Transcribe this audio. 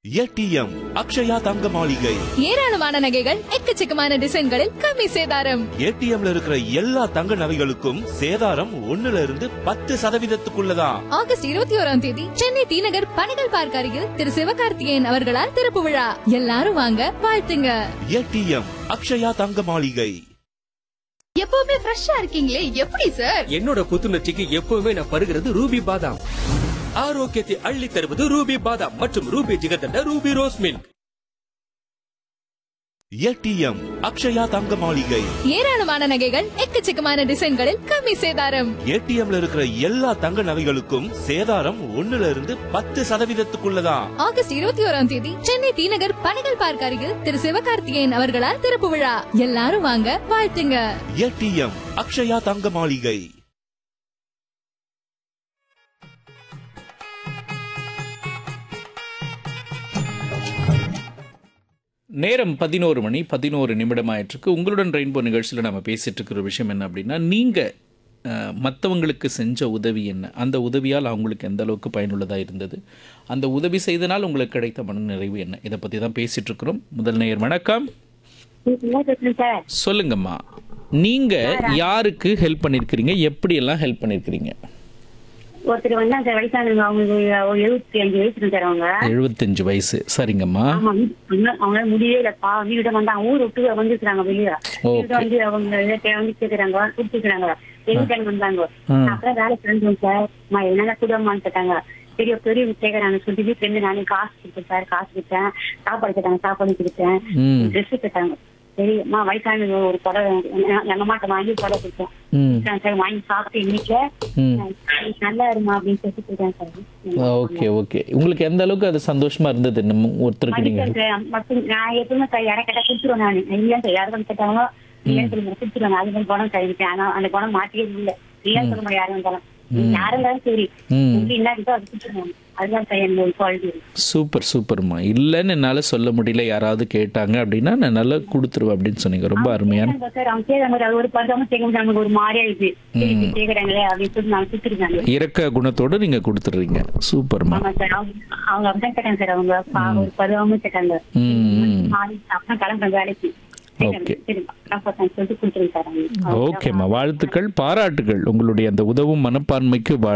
ATM Akshaya தங்க மாளிகை ஏராளமான நகைகள் எக்கச்சக்கமான டிசைன்களில் கம்மி சேதாரம் ஏடிஎம்ல இருக்கிற எல்லா தங்க நகைகளுக்கும் சேதாரம் ஒண்ணுல இருந்து பத்து சதவீதத்துக்குள்ளதான் ஆகஸ்ட் இருபத்தி ஓராம் தேதி சென்னை டி நகர் பணிகள் பார்க்க அருகில் திரு சிவகார்த்திகேயன் அவர்களால் திறப்பு விழா எல்லாரும் வாங்க வாழ்த்துங்க ஏடிஎம் அக்ஷயா தங்க மாளிகை எப்பவுமே ஃப்ரெஷ்ஷா இருக்கீங்களே எப்படி சார் என்னோட புத்துணர்ச்சிக்கு எப்பவுமே நான் பருகிறது ரூபி பாதாம் ஆரோக்கியத்தை அள்ளி தருவது ரூபி பாதாம் மற்றும் Ruby jigarthanda Ruby rose milk ATM Akshaya தங்க மாளிகை ஏராளமான நகைகள் எக்கச்சக்கமான டிசைன்களில் கம்மி சேதாரம் ஏடிஎம்ல இருக்கிற எல்லா தங்க நகைகளுக்கும் சேதாரம் ஒண்ணுல இருந்து பத்து சதவீதத்துக்குள்ளதான் ஆகஸ்ட் இருபத்தி ஓராம் தேதி சென்னை டி நகர் பணிகள் பார்க்க அருகில் திரு சிவகார்த்திகேயன் அவர்களால் திறப்பு விழா எல்லாரும் வாங்க வாழ்த்துங்க ஏடிஎம் அக்ஷயா தங்க மாளிகை நேரம் பதினோரு மணி பதினோரு நிமிடம் ஆயிட்டிருக்கு உங்களுடன் ரெயின்போ நிகழ்ச்சியில் நம்ம பேசிட்டு இருக்கிற விஷயம் என்ன அப்படின்னா நீங்கள் மற்றவங்களுக்கு செஞ்ச உதவி என்ன அந்த உதவியால் அவங்களுக்கு எந்த அளவுக்கு பயனுள்ளதாக இருந்தது அந்த உதவி செய்தனால் உங்களுக்கு கிடைத்த மன நிறைவு என்ன இதை பற்றி தான் பேசிட்டு இருக்கிறோம் முதல் நேயர் வணக்கம் சார் சொல்லுங்கம்மா நீங்கள் யாருக்கு ஹெல்ப் பண்ணியிருக்கிறீங்க எப்படியெல்லாம் ஹெல்ப் பண்ணியிருக்கிறீங்க ஒருத்தர் வந்து அந்த வயசானவங்க அவங்களுக்கு ஒரு எழுபத்தி அஞ்சு வயசு இருக்கு சார் அவங்க எழுபத்தஞ்சு வயசு சரிங்கம்மா ஆமா அவங்க- அவங்களால முடியவே இல்லப்பா வீடு வந்தாங்க ஊர் விட்டு வந்துருக்காங்க வெளியே வீடு வந்து அவங்க இதை வந்து கேக்குறாங்க கொடுத்துக்கிறாங்க எங்க டைம் வந்தாங்க ம். அப்புறம் வேலை செஞ்சோம் சார் நான் என்னென்ன குடும்பமான்னு கேட்டாங்க பெரிய பெரிய கேக்குறாங்க சொல்லி வீட்டுல இருந்து நானே காசு கொடுத்தேன் சார் காசு கொடுத்தேன் சாப்பாடு கேட்டாங்க சாப்பாடு கொடுத்தேன் ம் ட்ரெஸ் கேட்டாங்க சரி அம்மா வயசானவங்க ஒரு புடவை எங்க- எங்க அம்மாட்ட வாங்கி புடவை கொடுத்தேன் ம் சார் வாங்கி சாப்பிட்டு இன்னைக்கு ம் நல்லா இருமா அப்படின்னு சொல்லிட்டு போயிட்டேன் சார் ஓகே ஓகே உங்களுக்கு எந்த அளவுக்கு அது சந்தோஷமா இருந்தது நம்ம ஒருத்தருக்கு நீங்க மதிப்பெண் மட்டும் நான் எப்பவுமே சார் யாரை கேட்டா கொடுத்துருவேன் நான் இல்லைன்னு சார் யாரும் கேட்டாங்களோ இல்லைன்னு சொல்லி கொடுத்துருவேன் அது மாதிரி குணம் கழிவிட்டேன் ஆனா அந்த குணம் மாட்டியே இல்லை இல்லைன்னு சொல்ல முடியாது யாரும் இருந்தாலும் யாரும் இருந்தாலும் சரி ம் உங்களுக்கு என்ன இருக்கோ அது கொடுத்துருவேன் அதுதான் சார் என்னோட குவாலிட்டி சூப்பர் சூப்பர்மா இல்லைன்னு என்னால் சொல்ல முடியல யாராவது கேட்டாங்க அப்படின்னா நான் நல்லா கொடுத்துருவேன் அப்படின்னு சொன்னீங்க ரொம்ப அருமையான சார் அவங்க கேட்குறாங்க அது ஒரு பதாம கேட்க முடியாது நமக்கு ஒரு மாதிரியா இருக்கு சரி, இப்படி கேக்குறாங்களே அப்படின்னு சொல்லி நான் கொடுத்துருக்காங்க இறக்க குணத்தோட நீங்க கொடுத்துட்றீங்க சூப்பர்மா ஆமா சார் அவங்க அவங்க அப்படிதான் கேட்டாங்க சார் அவங்க பா- ஒரு பருவமும் கேட்டாங்க ம் ம் அப்புறம் கிளம்புறேன் வேலைக்கு Okay. சரி நான் சொல்லிட்டு கொடுத்துருங்க சார் அவங்க ஓகேம்மா வாழ்த்துக்கள் பாராட்டுகள் உங்களுடைய அந்த உதவும் மனப்பான்மைக்கு வாழ்